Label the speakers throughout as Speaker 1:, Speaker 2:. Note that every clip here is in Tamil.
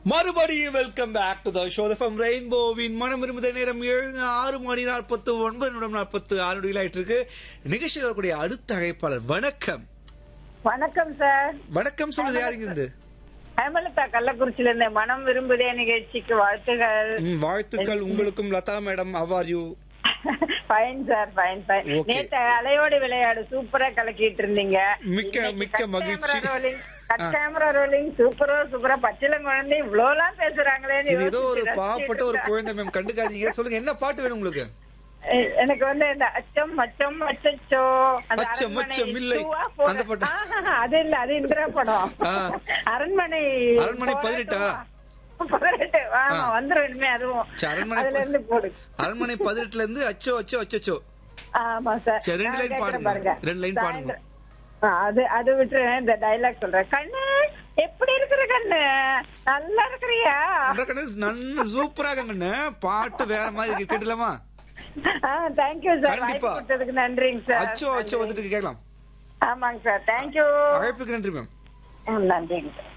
Speaker 1: மறுபடியும் welcome back to the show from ரெயின்போவின் மனம் விரும்புத நேரம் ஏழு ஆறு மணி நாற்பத்து ஒன்பது நிமிடம் நாற்பத்து ஆறு நொடிகள் ஆயிட்டு இருக்கு நிகழ்ச்சியில் வரக்கூடிய அடுத்த அழைப்பாளர் வணக்கம்
Speaker 2: வணக்கம் சார்
Speaker 1: வணக்கம் சொல்லுது யாருங்க இருந்து
Speaker 2: ஹேமலதா கள்ளக்குறிச்சியில இருந்து மனம் விரும்புதே நிகழ்ச்சிக்கு வாழ்த்துகள்
Speaker 1: ம், வாழ்த்துக்கள் உங்களுக்கும் Latha madam how are you
Speaker 2: fine sir fine fine
Speaker 1: Okay.
Speaker 2: நேத்து அலையோடு விளையாடு சூப்பரா கலக்கிட்டு இருந்தீங்க
Speaker 1: மிக்க-
Speaker 2: இன்னைக்கு
Speaker 1: மிக்க
Speaker 2: cut
Speaker 1: மகிழ்ச்சி.
Speaker 2: camera rolling, cut
Speaker 1: ஆ.
Speaker 2: camera rolling, சூப்பரா சூப்பரா பச்சிலம் குழந்தை இவ்வளவு எல்லாம் பேசுறாங்களேன்னு
Speaker 1: இது ஏதோ ஒரு
Speaker 2: யோசிச்சு
Speaker 1: பாவப்பட்ட ஒரு
Speaker 2: ரசிச்சிட்டு
Speaker 1: குழந்தை மேம் கண்டுக்காதீங்க சொல்லுங்க என்ன பாட்டு வேணும் உங்களுக்கு
Speaker 2: எ- எனக்கு வந்து இந்த அச்சம் மச்சம் அச்சச்சோ அந்த
Speaker 1: அச்சம்,
Speaker 2: அரண்மனை
Speaker 1: அச்சம் இல்லை.
Speaker 2: டூவா போன-
Speaker 1: அந்த பாட்டு.
Speaker 2: ஆஹா, அது இல்ல அது இந்திரா படம்
Speaker 1: ஆ.
Speaker 2: அரண்மனை
Speaker 1: அரண்மனை
Speaker 2: போன
Speaker 1: பதினெட்டா?
Speaker 2: டூவா? பதினெட்டு ஆமா
Speaker 1: ஆ.
Speaker 2: வந்துரும் இனிமே அதுவும்
Speaker 1: சரி, அரண்மனை
Speaker 2: அதுல இருந்து போடு
Speaker 1: அரண்மனை பதினெட்டுல இருந்து அச்சோ அச்சோ அச்சோ
Speaker 2: ஆமா சார்
Speaker 1: சரி, ரெண்டு
Speaker 2: நான்
Speaker 1: line
Speaker 2: கேக்குறேன்
Speaker 1: பாடுங்க. ரெண்டு line பாடுங்க.
Speaker 2: சாயந்தரம். ஆ, அது அது விட்டு இந்த டைலாக் சொல்றேன் கண்ணு எப்படி இருக்கிற கண்ணு நல்லா இருக்கிறியா
Speaker 1: நல்ல சூப்பரா கண்ணு பாட்டு வேற மாதிரி இருக்கு கேட்டலாமா
Speaker 2: தேங்க்யூ சார் வாய்ப்பு
Speaker 1: கண்டிப்பா.
Speaker 2: கொடுத்ததுக்கு நன்றிங்க சார்
Speaker 1: அச்சோ அச்சோ வந்துட்டு கேட்கலாம்
Speaker 2: ஆமாங்க சார் தேங்க்யூ
Speaker 1: அழைப்புக்கு நன்றி மேம்
Speaker 2: நன்றிங்க சார்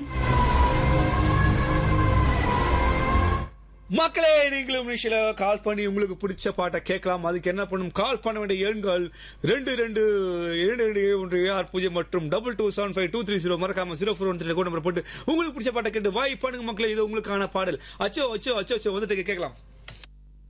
Speaker 1: மக்களே நீங்களும் நிகழ்ச்சியில கால் பண்ணி உங்களுக்கு பிடிச்ச பாட்டை கேட்கலாம் அதுக்கு என்ன பண்ணும் கால் பண்ண வேண்டிய எண்கள் ரெண்டு ரெண்டு இரண்டு ரெண்டு ஏழு ஒன்று ஆறு பூஜ்ஜியம் மற்றும் double two seven five two three zero மறக்காம ஜீரோ ஃபோர் ஒன் த்ரீ கூட நம்பர் போட்டு உங்களுக்கு பிடிச்ச பாட்டை கேட்டு வாய் பண்ணுங்க மக்களே இது உங்களுக்கான பாடல் அச்சோ அச்சோ அச்சோ அச்சோ வந்துட்டு கேட்கலாம்